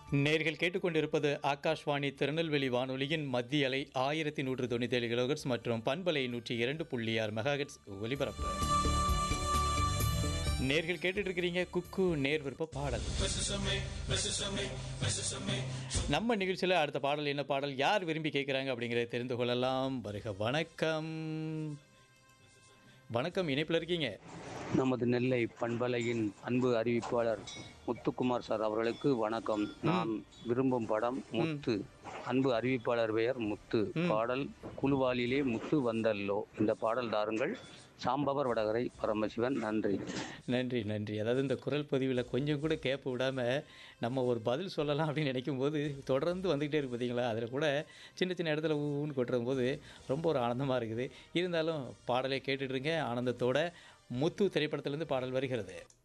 நேர்கள் கேட்டுக்கொண்டிருப்பது ஆகாஷ்வாணி திருநெல்வேலி வானொலியின் மத்திய அலை ஆயிரத்தி நூற்று தொண்ணூற்றி ஏழு கிலோகட்ஸ் மற்றும் பண்பலை நூற்றி இரண்டு புள்ளி ஆறு மெகாஹெட்ஸ் ஒலிபரப்பு நேர்கள் கேட்டுட்டு இருக்கிறீங்க குக்கு நேர் விருப்ப பாடல் நம்ம நிகழ்ச்சியில் அடுத்த பாடல் என்ன பாடல் யார் விரும்பி கேட்குறாங்க அப்படிங்கிறத தெரிந்து கொள்ளலாம் வருக வணக்கம் வணக்கம் இணைப்பில் இருக்கீங்க நமது நெல்லை பண்பலையின் அன்பு அறிவிப்பாளர் முத்துக்குமார் சார் அவர்களுக்கு வணக்கம் நான் விரும்பும் படம் முத்து அன்பு அறிவிப்பாளர் பெயர் முத்து பாடல் குழுவாலிலே முத்து வந்தல்லோ இந்த பாடல் தாருங்கள் சாம்பவர் வடகரை பரமசிவன் நன்றி நன்றி நன்றி அதாவது இந்த குரல் பதிவில் கொஞ்சம் கூட கேப்பு விடாமல் நம்ம ஒரு பதில் சொல்லலாம் அப்படின்னு நினைக்கும் போது தொடர்ந்து வந்துக்கிட்டே இருக்கு பார்த்தீங்களா அதில் கூட சின்ன சின்ன இடத்துல ஊன்னு கொட்டுறும் போது ரொம்ப ஒரு ஆனந்தமாக இருக்குது இருந்தாலும் பாடலை கேட்டுட்ருங்க ஆனந்தத்தோட முத்து திரைப்படத்திலேருந்து பாடல் வருகிறது